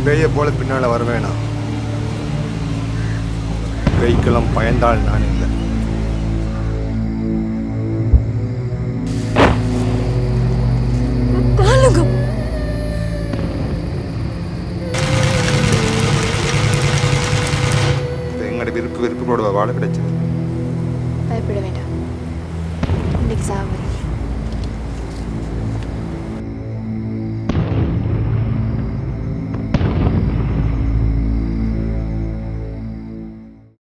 பேயை போல பின்னால் வருவேனா பேய்க்கெல்லாம் பயந்தால் நான் இல்லை பாலுங்க இது எங்களோட விருப்பு விருப்போட வாழ கிடைச்சது பயப்பட வேண்டாம் இன்னைக்கு சாவு